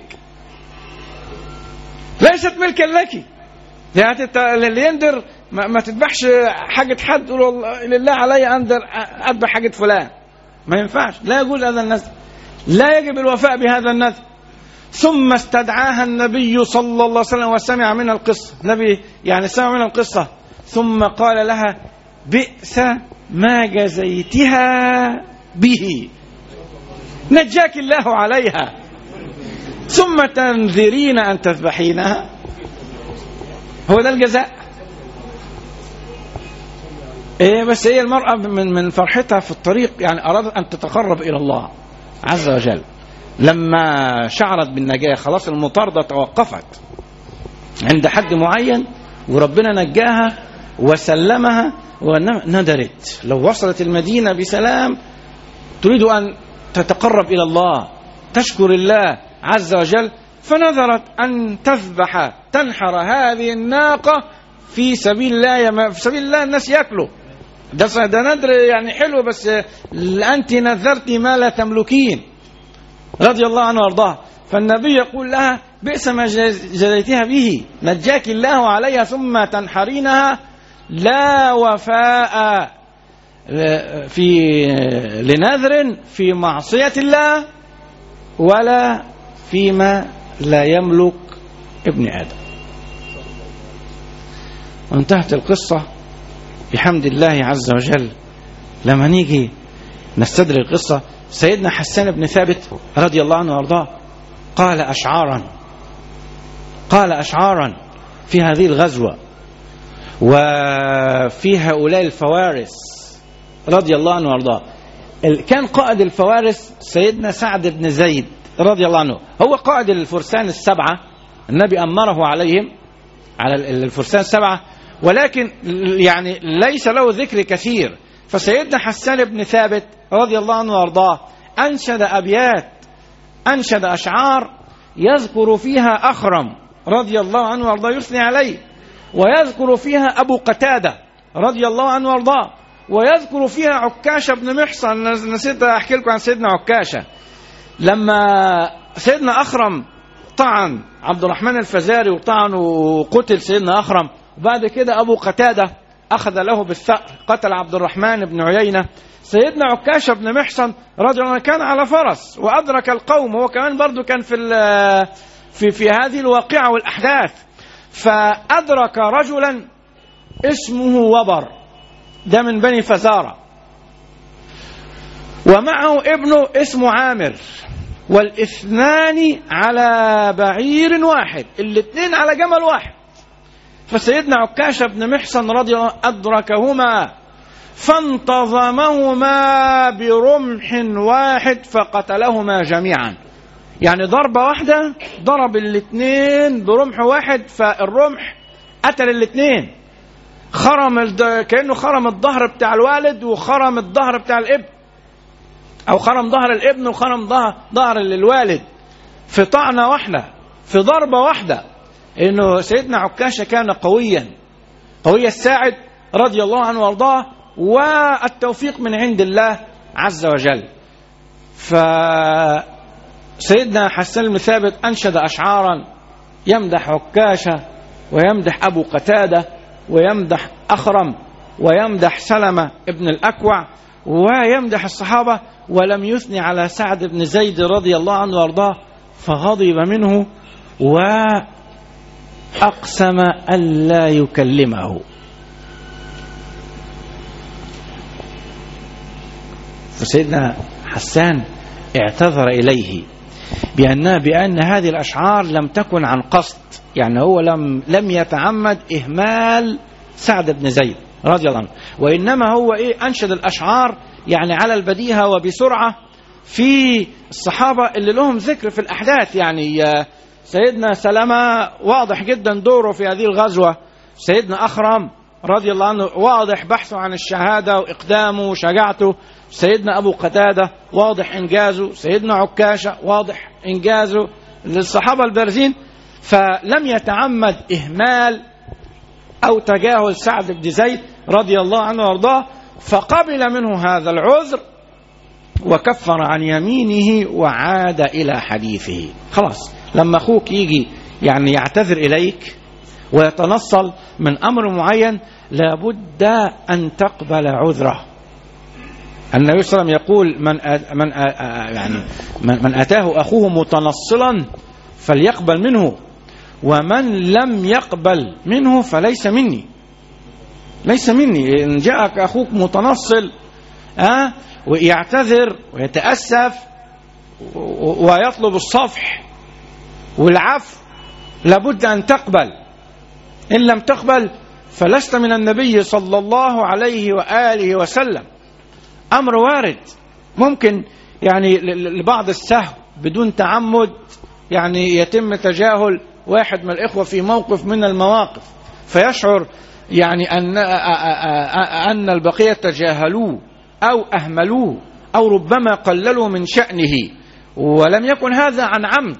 ليست ملكا لك يعني انت اللي يندر ما, ما تذبحش حاجة حد تقول والله لله علي أندر أذبح حاجة فلان ما ينفعش لا يجوز هذا النذر لا يجب الوفاء بهذا النذر ثم استدعاها النبي صلى الله عليه وسلم وسمع منها القصة النبي يعني سمع منها القصة ثم قال لها بئس ما جزيتها به نجاك الله عليها ثم تنذرين أن تذبحينها هو ده الجزاء ايه بس هي المرأة من من فرحتها في الطريق يعني أرادت أن تتقرب إلى الله عز وجل لما شعرت بالنجاة خلاص المطاردة توقفت عند حد معين وربنا نجاها وسلمها وندرت لو وصلت المدينة بسلام تريد أن تتقرب إلى الله تشكر الله عز وجل فنذرت أن تذبح تنحر هذه الناقة في سبيل الله في سبيل الله الناس ياكلوا ده ده نذر يعني حلو بس أنت نذرت ما لا تملكين رضي الله عنه وارضاه فالنبي يقول لها بئس ما جزيتها به نجاك الله عليها ثم تنحرينها لا وفاء في لنذر في معصية الله ولا فيما لا يملك ابن آدم وانتهت القصة بحمد الله عز وجل لما نيجي نستدرك القصة سيدنا حسان بن ثابت رضي الله عنه وارضاه قال أشعارا قال أشعارا في هذه الغزوة وفي هؤلاء الفوارس رضي الله عنه وارضاه كان قائد الفوارس سيدنا سعد بن زيد رضي الله عنه هو قائد الفرسان السبعة النبي أمره عليهم على الفرسان السبعة ولكن يعني ليس له ذكر كثير فسيدنا حسان بن ثابت رضي الله عنه وارضاه أنشد أبيات أنشد أشعار يذكر فيها أخرم رضي الله عنه وارضاه يثني عليه ويذكر فيها أبو قتادة رضي الله عنه وارضاه ويذكر فيها عكاشة بن محصن نسيت أحكي لكم عن سيدنا عكاشة لما سيدنا أخرم طعن عبد الرحمن الفزاري وطعن وقتل سيدنا أخرم وبعد كده أبو قتادة أخذ له بالثأر قتل عبد الرحمن بن عيينة سيدنا عكاشة بن محصن رضي الله عنه كان على فرس وأدرك القوم هو كمان برضو كان في في في هذه الواقعة والأحداث فأدرك رجلا اسمه وبر ده من بني فزارة ومعه ابنه اسمه عامر والاثنان على بعير واحد الاثنين على جمل واحد فسيدنا عكاشة بن محصن رضي الله عنه أدركهما فانتظمهما برمح واحد فقتلهما جميعا يعني ضربة واحدة ضرب الاثنين برمح واحد فالرمح قتل الاثنين خرم الد... كأنه خرم الظهر بتاع الوالد وخرم الظهر بتاع الابن أو خرم ظهر الابن وخرم ظهر ظهر الوالد في طعنة واحدة في ضربة واحدة إنه سيدنا عكاشة كان قويا قوي الساعد رضي الله عنه وارضاه والتوفيق من عند الله عز وجل فسيدنا حسان بن ثابت أنشد أشعارا يمدح عكاشة ويمدح أبو قتادة ويمدح أخرم ويمدح سلمة ابن الأكوع ويمدح الصحابة ولم يثني على سعد بن زيد رضي الله عنه وارضاه فغضب منه وأقسم ألا يكلمه فسيدنا حسان اعتذر إليه بأن بأن هذه الأشعار لم تكن عن قصد يعني هو لم لم يتعمد إهمال سعد بن زيد رضي الله عنه وإنما هو إيه أنشد الأشعار يعني على البديهة وبسرعة في الصحابة اللي لهم ذكر في الأحداث يعني سيدنا سلمة واضح جدا دوره في هذه الغزوة سيدنا أخرم رضي الله عنه واضح بحثه عن الشهادة وإقدامه وشجاعته سيدنا أبو قتادة واضح إنجازه سيدنا عكاشة واضح إنجازه للصحابة البارزين فلم يتعمد إهمال أو تجاهل سعد بن زيد رضي الله عنه وارضاه فقبل منه هذا العذر وكفر عن يمينه وعاد إلى حديثه خلاص لما أخوك يجي يعني يعتذر إليك ويتنصل من أمر معين لابد أن تقبل عذره النبي صلى الله عليه وسلم يقول من آ- من آ- آ- يعني من من اتاه اخوه متنصلا فليقبل منه ومن لم يقبل منه فليس مني ليس مني ان جاءك اخوك متنصل ها ويعتذر ويتاسف و- و- ويطلب الصفح والعفو لابد ان تقبل ان لم تقبل فلست من النبي صلى الله عليه واله وسلم امر وارد ممكن يعني ل- ل- لبعض السهو بدون تعمد يعني يتم تجاهل واحد من الاخوه في موقف من المواقف فيشعر يعني ان أ- أ- أ- ان البقيه تجاهلوه او اهملوه او ربما قللوا من شانه ولم يكن هذا عن عمد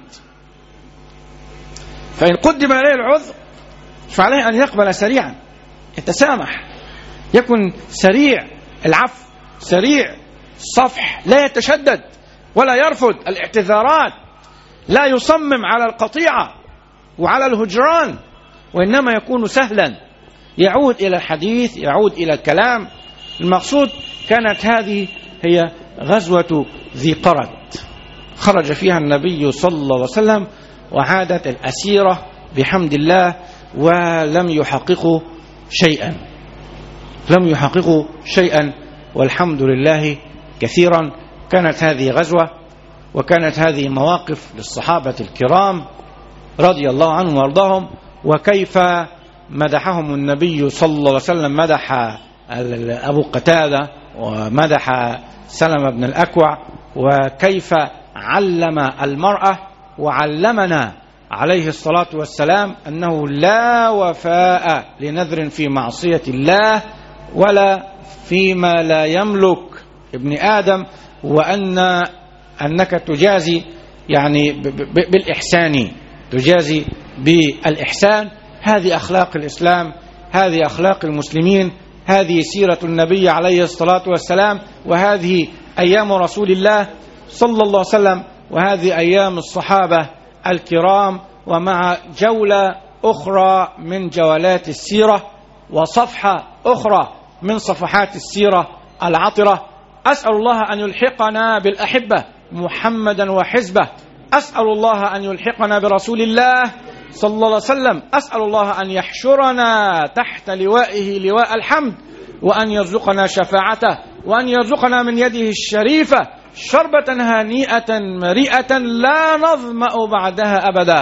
فان قدم اليه العذر فعليه ان يقبل سريعا يتسامح يكن سريع العفو سريع الصفح لا يتشدد ولا يرفض الاعتذارات لا يصمم على القطيعه وعلى الهجران وانما يكون سهلا يعود الى الحديث يعود الى الكلام المقصود كانت هذه هي غزوه ذي قرد خرج فيها النبي صلى الله عليه وسلم وعادت الاسيره بحمد الله ولم يحققوا شيئا لم يحققوا شيئا والحمد لله كثيرا كانت هذه غزوه وكانت هذه مواقف للصحابه الكرام رضي الله عنهم وارضاهم وكيف مدحهم النبي صلى الله عليه وسلم مدح ال- ابو قتاده ومدح سلمة بن الاكوع وكيف علم المراه وعلمنا عليه الصلاه والسلام انه لا وفاء لنذر في معصيه الله ولا فيما لا يملك ابن ادم وان انك تجازي يعني ب- ب- بالاحسان تجازي بالاحسان هذه اخلاق الاسلام هذه اخلاق المسلمين هذه سيره النبي عليه الصلاه والسلام وهذه ايام رسول الله صلى الله عليه وسلم وهذه ايام الصحابه الكرام ومع جوله اخرى من جولات السيره وصفحه اخرى من صفحات السيره العطره اسال الله ان يلحقنا بالاحبه محمدا وحزبه اسال الله ان يلحقنا برسول الله صلى الله عليه وسلم اسال الله ان يحشرنا تحت لوائه لواء الحمد وان يرزقنا شفاعته وان يرزقنا من يده الشريفه شربه هنيئه مريئه لا نظما بعدها ابدا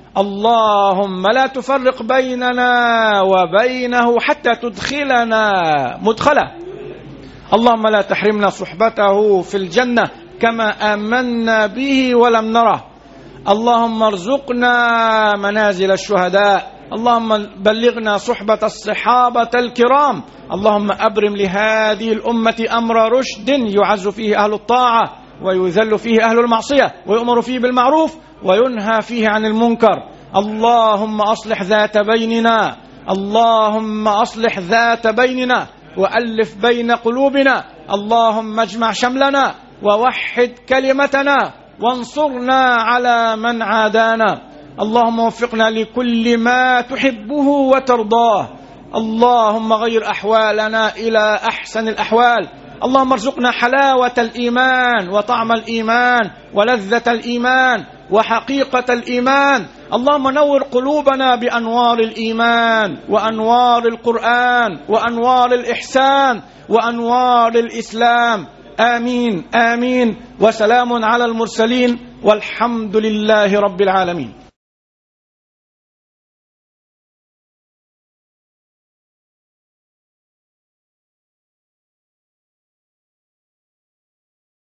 اللهم لا تفرق بيننا وبينه حتى تدخلنا مدخله اللهم لا تحرمنا صحبته في الجنه كما امنا به ولم نره اللهم ارزقنا منازل الشهداء اللهم بلغنا صحبه الصحابه الكرام اللهم ابرم لهذه الامه امر رشد يعز فيه اهل الطاعه ويذل فيه اهل المعصيه ويؤمر فيه بالمعروف وينهى فيه عن المنكر اللهم اصلح ذات بيننا اللهم اصلح ذات بيننا والف بين قلوبنا اللهم اجمع شملنا ووحد كلمتنا وانصرنا على من عادانا اللهم وفقنا لكل ما تحبه وترضاه اللهم غير احوالنا الى احسن الاحوال اللهم ارزقنا حلاوه الايمان وطعم الايمان ولذه الايمان وحقيقه الايمان اللهم نور قلوبنا بانوار الايمان وانوار القران وانوار الاحسان وانوار الاسلام امين امين وسلام على المرسلين والحمد لله رب العالمين